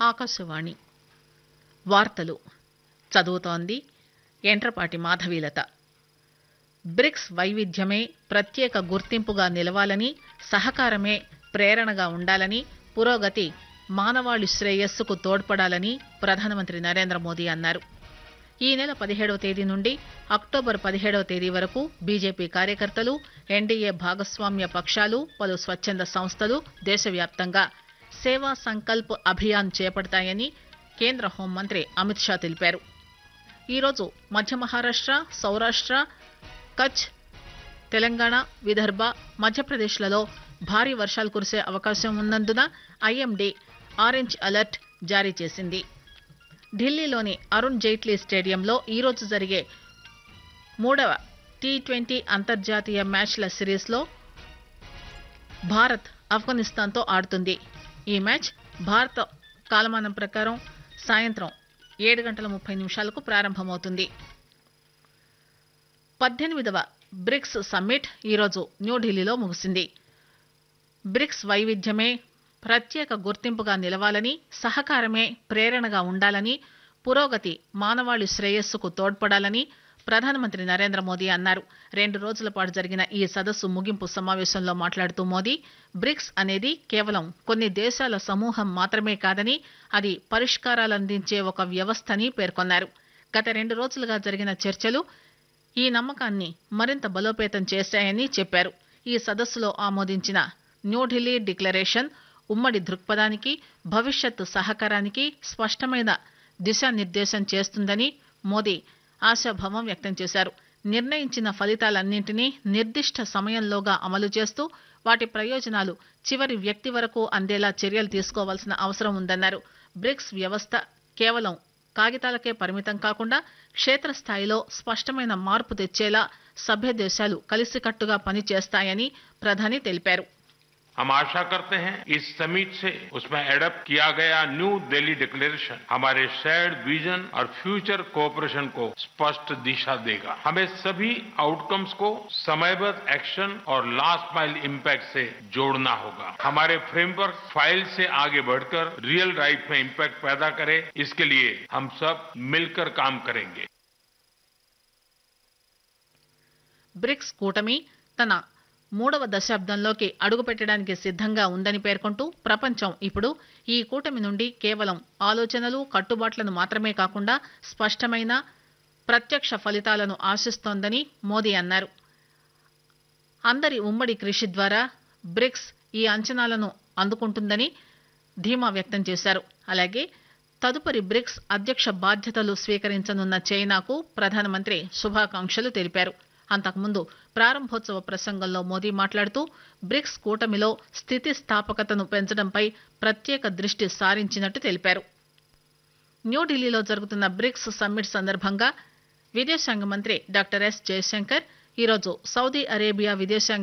ఆకాశవాణి వార్తలు చదువుతోంది ఎంట్రపాటి మాధవీలత బ్రిక్స్ వైవిధ్యమే ప్రత్యేక గుర్తింపుగా నిలవాలని సహకారమే ప్రేరణగా ఉండాలని పురోగతి మానవాళి శ్రేయస్సుకు తోడ్పడాలని ప్రధానమంత్రి నరేంద్ర మోదీ అన్నారు ఈ నెల పదిహేడవ తేదీ నుండి అక్టోబర్ పదిహేడవ తేదీ వరకు బీజేపీ కార్యకర్తలు ఎన్డీఏ భాగస్వామ్య పక్షాలు పలు స్వచ్చంద సంస్థలు దేశవ్యాప్తంగా సేవా సంకల్ప్ అభియాన్ చేపడతాయని కేంద్ర హోంమంత్రి అమిత్ షా తెలిపారు ఈరోజు మధ్య మహారాష్ట సౌరాష్ట కచ్ తెలంగాణ విదర్భ మధ్యప్రదేశ్లలో భారీ వర్షాలు కురిసే అవకాశం ఉన్నందున ఐఎండీ ఆరెంజ్ అలర్ట్ జారీ చేసింది ఢిల్లీలోని అరుణ్ జైట్లీ స్టేడియంలో ఈరోజు జరిగే మూడవ టీ ట్వంటీ అంతర్జాతీయ మ్యాచ్ల సిరీస్లో భారత్ ఆఫ్ఘనిస్తాన్తో ఆడుతుంది ఈ మ్యాచ్ భారత కాలమానం ప్రకారం సాయంత్రం ఏడు గంటల ముప్పై నిమిషాలకు ప్రారంభమవుతుంది పద్దెనిమిదవ బ్రిక్స్ సమ్మిట్ ఈరోజు న్యూఢిల్లీలో ముగిసింది బ్రిక్స్ వైవిధ్యమే ప్రత్యేక గుర్తింపుగా నిలవాలని సహకారమే ప్రేరణగా ఉండాలని పురోగతి మానవాళి శ్రేయస్సుకు తోడ్పడాలని ప్రధానమంత్రి నరేంద్ర మోదీ అన్నారు రెండు రోజుల పాటు జరిగిన ఈ సదస్సు ముగింపు సమావేశంలో మాట్లాడుతూ మోదీ బ్రిక్స్ అనేది కేవలం కొన్ని దేశాల సమూహం మాత్రమే కాదని అది పరిష్కారాలందించే ఒక వ్యవస్థని పేర్కొన్నారు గత రెండు రోజులుగా జరిగిన చర్చలు ఈ నమ్మకాన్ని మరింత బలోపేతం చేశాయని చెప్పారు ఈ సదస్సులో ఆమోదించిన న్యూఢిల్లీ డిక్లరేషన్ ఉమ్మడి దృక్పథానికి భవిష్యత్ సహకారానికి స్పష్టమైన దిశానిర్దేశం చేస్తుందని మోదీ ఆశాభావం వ్యక్తం చేశారు నిర్ణయించిన ఫలితాలన్నింటినీ నిర్దిష్ట సమయంలోగా అమలు చేస్తూ వాటి ప్రయోజనాలు చివరి వ్యక్తి వరకు అందేలా చర్యలు తీసుకోవాల్సిన అవసరం ఉందన్నారు బ్రిక్స్ వ్యవస్థ కేవలం కాగితాలకే పరిమితం కాకుండా క్షేత్రస్థాయిలో స్పష్టమైన మార్పు తెచ్చేలా సభ్య దేశాలు కలిసికట్టుగా పనిచేస్తాయని ప్రధాని తెలిపారు हम आशा करते हैं इस समिट से उसमें एडप्ट किया गया न्यू दिल्ली डिक्लेरेशन हमारे शेयर्ड विजन और फ्यूचर कोऑपरेशन को स्पष्ट दिशा देगा हमें सभी आउटकम्स को समयबद्ध एक्शन और लास्ट माइल इम्पैक्ट से जोड़ना होगा हमारे फ्रेमवर्क फाइल से आगे बढ़कर रियल लाइफ में इम्पैक्ट पैदा करे इसके लिए हम सब मिलकर काम करेंगे బ్రిక్స్ కూటమి తన మూడవ దశాబ్దంలోకి అడుగుపెట్టడానికి సిద్ధంగా ఉందని పేర్కొంటూ ప్రపంచం ఇప్పుడు ఈ కూటమి నుండి కేవలం ఆలోచనలు కట్టుబాట్లను మాత్రమే కాకుండా స్పష్టమైన ప్రత్యక్ష ఫలితాలను ఆశిస్తోందని మోదీ అన్నారు అందరి ఉమ్మడి కృషి ద్వారా బ్రిక్స్ ఈ అంచనాలను అందుకుంటుందని ధీమా వ్యక్తం చేశారు అలాగే తదుపరి బ్రిక్స్ అధ్యక్ష బాధ్యతలు స్వీకరించనున్న చైనాకు ప్రధానమంత్రి శుభాకాంక్షలు తెలిపారు అంతకుముందు ప్రారంభోత్సవ ప్రసంగంలో మోదీ మాట్లాడుతూ బ్రిక్స్ కూటమిలో స్థితిస్థాపకతను పెంచడంపై ప్రత్యేక దృష్టి సారించినట్టు తెలిపారు న్యూఢిల్లీలో జరుగుతున్న బ్రిక్స్ సమ్మిట్ సందర్భంగా విదేశాంగ మంత్రి డాక్టర్ ఎస్ జయశంకర్ ఈరోజు సౌదీ అరేబియా విదేశాంగ